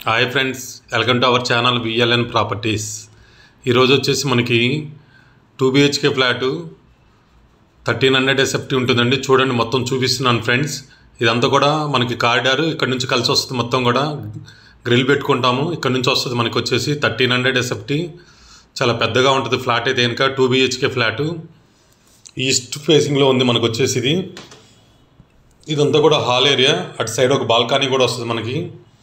hi friends welcome to our channel VLN properties ఈరోజు వచ్చేసి మనకి two BHK flat thirteen hundred SFT ఉంటుందండి చూడండి మొత్తం చూపిస్తున్నాను ఫ్రెండ్స్ ఇదంతా కూడా మనకి కారిడార్ ఇక్కడ నుంచి కలిసి వస్తుంది మొత్తం కూడా గ్రిల్ పెట్టుకుంటాము ఇక్కడ నుంచి వస్తుంది మనకి వచ్చేసి థర్టీన్ హండ్రెడ్ ఎస్ఎఫ్టీ చాలా పెద్దగా ఉంటుంది ఫ్లాట్ అయితే కనుక టూ బిహెచ్కే ఫ్లాటు ఈస్ట్ ఫేసింగ్లో ఉంది మనకు వచ్చేసి ఇది ఇదంతా కూడా హాల్ ఏరియా అటు సైడ్ ఒక బాల్కనీ కూడా వస్తుంది మనకి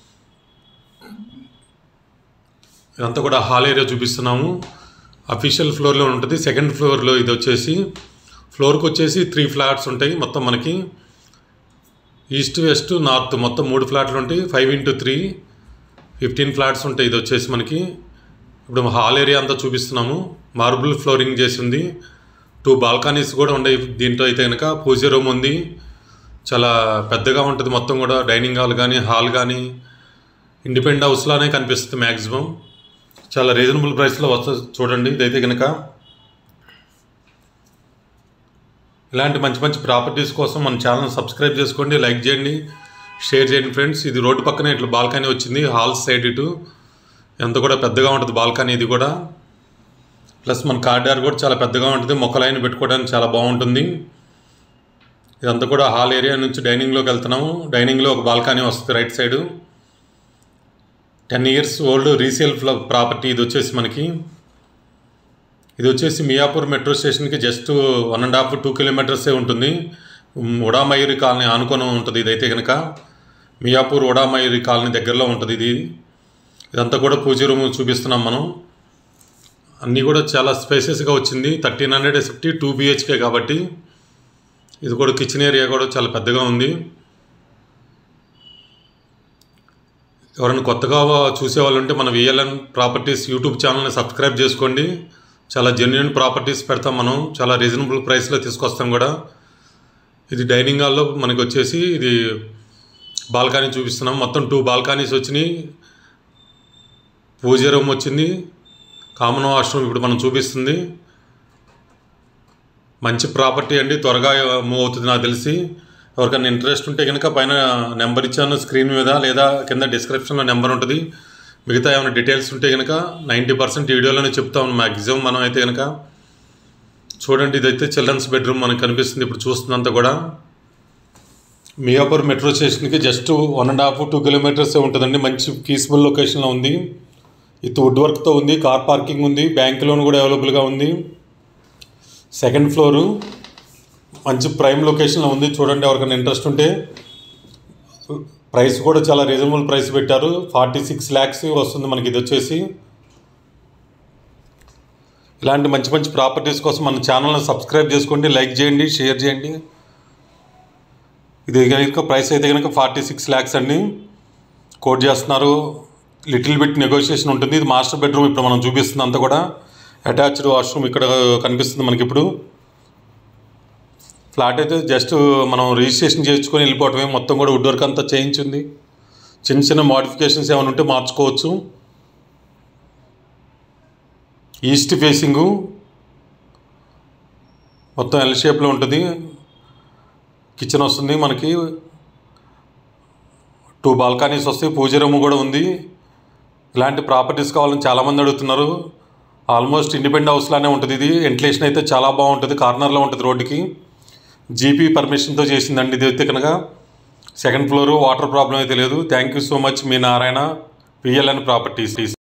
ఇదంతా కూడా హాల్ ఏరియా చూపిస్తున్నాము అఫీషియల్ ఫ్లోర్లో ఉంటుంది సెకండ్ ఫ్లోర్లో ఇది వచ్చేసి ఫ్లోర్కి వచ్చేసి త్రీ ఫ్లాట్స్ ఉంటాయి మొత్తం మనకి ఈస్ట్ వెస్ట్ నార్త్ మొత్తం మూడు ఫ్లాట్లు ఉంటాయి five into three fifteen flats ఉంటాయి ఇది వచ్చేసి మనకి ఇప్పుడు హాల్ ఏరియా అంతా చూపిస్తున్నాము మార్బుల్ ఫ్లోరింగ్ చేసి ఉంది టూ బాల్కనీస్ కూడా ఉన్నాయి దీంట్లో అయితే కనుక పూజ రూమ్ ఉంది చాలా పెద్దగా ఉంటుంది మొత్తం కూడా డైనింగ్ హాల్ కానీ హాల్ కానీ ఇండిపెండెంట్ హౌస్లానే కనిపిస్తుంది మ్యాక్సిమం చాలా రీజనబుల్ ప్రైస్లో వస్తుంది చూడండి ఇదైతే కనుక ఇలాంటి మంచి మంచి ప్రాపర్టీస్ కోసం మన ఛానల్ సబ్స్క్రైబ్ చేసుకోండి లైక్ చేయండి షేర్ చేయండి ఫ్రెండ్స్ ఇది రోడ్డు పక్కనే ఇట్లా బాల్కనీ వచ్చింది హాల్ సైడ్ ఇటు ఎంత కూడా పెద్దగా ఉంటుంది బాల్కనీ ఇది కూడా ప్లస్ మన కార్డార్ కూడా చాలా పెద్దగా ఉంటుంది మొక్కలైన పెట్టుకోవడానికి చాలా బాగుంటుంది ఇదంతా కూడా హాల్ ఏరియా నుంచి డైనింగ్లోకి వెళ్తున్నాము డైనింగ్లో ఒక బాల్కనీ వస్తుంది right side ten years old resale property ఇది వచ్చేసి మనకి ఇది వచ్చేసి మియాపూర్ మెట్రో స్టేషన్కి just one and half two కిలోమీటర్సే ఉంటుంది ఉమ్, ఉడామయూరి కాలనీ ఆనుకొని ఉంటుంది ఇదైతే కనుక మియాపూర్ ఉడామయూరి కాలనీ దగ్గరలో ఉంటుంది ఇది ఇదంతా కూడా పూజ రూమ్ చూపిస్తున్నాం మనం అన్నీ కూడా చాలా స్పేసెస్గా వచ్చింది thirteen hundred SFT two BHK కాబట్టి ఇది కూడా కిచెన్ ఏరియా కూడా చాలా పెద్దగా ఉంది ఎవరైనా కొత్తగా చూసేవాళ్ళు ఉంటే మన విఎల్ఎన్ ప్రాపర్టీస్ యూట్యూబ్ ఛానల్ని సబ్స్క్రైబ్ చేసుకోండి చాలా జెన్యున్ ప్రాపర్టీస్ పెడతాం మనం చాలా రీజనబుల్ ప్రైస్లో తీసుకొస్తాం కూడా ఇది డైనింగ్ హాల్లో మనకి వచ్చేసి ఇది బాల్కనీ చూపిస్తున్నాం మొత్తం టూ బాల్కనీస్ వచ్చినాయి పూజ రూమ్ వచ్చింది కామన్ వాష్రూమ్ ఇప్పుడు మనం చూపిస్తుంది మంచి ప్రాపర్టీ అండి త్వరగా మూవ్ అవుతుంది నాకు తెలిసి ఎవరికైనా ఇంట్రెస్ట్ ఉంటే కనుక పైన నెంబర్ ఇచ్చాను స్క్రీన్ మీద లేదా కింద డిస్క్రిప్షన్లో నెంబర్ ఉంటుంది మిగతా ఏమైనా డీటెయిల్స్ ఉంటే కనుక నైంటీ పర్సెంట్ వీడియోలోనే చెప్తాం మ్యాక్సిమం మనం అయితే కనుక చూడండి ఇదైతే చిల్డ్రన్స్ బెడ్రూమ్ మనకు కనిపిస్తుంది ఇప్పుడు చూస్తున్నంత కూడా మియాపూర్ మెట్రో స్టేషన్కి just one and half two కిలోమీటర్సే ఉంటుందండి మంచి పీస్ఫుల్ లొకేషన్లో ఉంది ఇది వుడ్ వర్క్తో ఉంది కార్ పార్కింగ్ ఉంది బ్యాంక్ లోన్ కూడా అవైలబుల్గా ఉంది సెకండ్ ఫ్లోరు మంచి ప్రైమ్ లొకేషన్లో ఉంది చూడండి ఎవరికైనా ఇంట్రెస్ట్ ఉంటే ప్రైస్ కూడా చాలా రీజనబుల్ ప్రైస్ పెట్టారు ఫార్టీ సిక్స్ ల్యాక్స్ వస్తుంది మనకి ఇది వచ్చేసి ఇలాంటి మంచి మంచి ప్రాపర్టీస్ కోసం మన ఛానల్ని సబ్స్క్రైబ్ చేసుకోండి లైక్ చేయండి షేర్ చేయండి ఇది కనుక ప్రైస్ అయితే కనుక ఫార్టీ సిక్స్ ల్యాక్స్ అండి కోట్ చేస్తున్నారు లిటిల్ బిట్ నెగోషియేషన్ ఉంటుంది ఇది మాస్టర్ బెడ్రూమ్ ఇప్పుడు మనం చూపిస్తుంది అంతా కూడా అటాచ్డ్ వాష్రూమ్ ఇక్కడ కనిపిస్తుంది మనకి ఇప్పుడు ఫ్లాట్ అయితే జస్ట్ మనం రిజిస్ట్రేషన్ చేయించుకొని వెళ్ళిపోవటమే మొత్తం కూడా వుడ్ వర్క్ అంతా చేయించింది చిన్న చిన్న మోడిఫికేషన్స్ ఏమైనా ఉంటే మార్చుకోవచ్చు ఈస్ట్ ఫేసింగు మొత్తం ఎల్ షేప్లో ఉంటుంది కిచెన్ వస్తుంది మనకి టూ బాల్కనీస్ వస్తాయి పూజ రూమ్ కూడా ఉంది ఇలాంటి ప్రాపర్టీస్ కావాలని చాలామంది అడుగుతున్నారు ఆల్మోస్ట్ ఇండిపెండెంట్ హౌస్లానే ఉంటుంది ఇది వెంటిలేషన్ అయితే చాలా బాగుంటుంది కార్నర్లో ఉంటుంది రోడ్డుకి జీపీ పర్మిషన్తో చేసిందండి ఇది అయితే కనుక సెకండ్ ఫ్లోర్ వాటర్ ప్రాబ్లం అయితే లేదు థ్యాంక్ యూ సో మచ్ మీ నారాయణ విఎల్ఎన్ ప్రాపర్టీస్